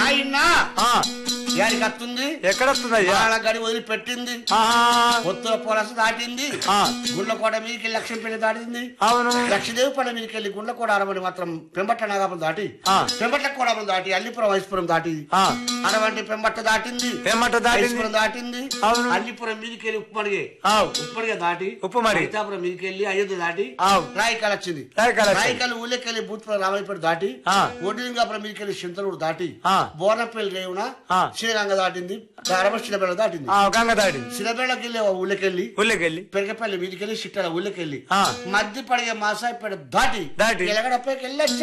నాయనా ఆ, యాడికి వస్తుంది ఎక్కడ వస్తుందయ్యా వాళ్ళ గడి వదిలిపెట్టింది ఆహా, పొత్తుల పొలస దాటింది ఆ, గుండ్లకోట మీదకి లక్ష్మీపల్లి దాటింది అవును లక్ష్మీదేవి పడ మీదకి వెళ్ళి గుండ్లకోట అరవని మాత్రం పెంబట్ల నాగాపురం దాటి ఆ. పెంబట్ల కోడాపురం దాటి అల్లిపురం వైస్పురం దాటి ఆ, అరవంటి పెంబట్ట దాటింది ఏమంట దాటింది వైస్పురం దాటింది అవును. అల్లిపురం మీదకి వెళ్ళి ఉప్పమడిగే ఆవు ఉప్పడిగా దాటి ఉప్పమడి. సీతాపురం మీదకి వెళ్ళి అయోధ్య దాటి ఆవు రాయికాలు వచ్చింది రాయకాల రాయికాలు ఊళ్ళకెళ్ళి భూత్పురం రామాయపేట దాటి ఆ. ఒడ్డింగాపురం మీదకి వెళ్ళి చింతలూరు దాటి ఆ. బోర్నపల్లి రేవున ఆ. శ్రీరంగ దాటింది అరవ చిన్నబెళ్ళ దాటింది ఆ, గంగ దాటింది చిన్నబెళ్ళకి వెళ్ళి ఊళ్ళకెళ్ళి ఊళ్ళకెళ్ళి పెరగపల్లి మీదకెళ్ళి చిట్టల ఊళ్ళకెళ్ళి ఆ. మధ్య పడిగే మాసాయిపేట దాటి దాటి. ఎలగడపైకి వెళ్ళి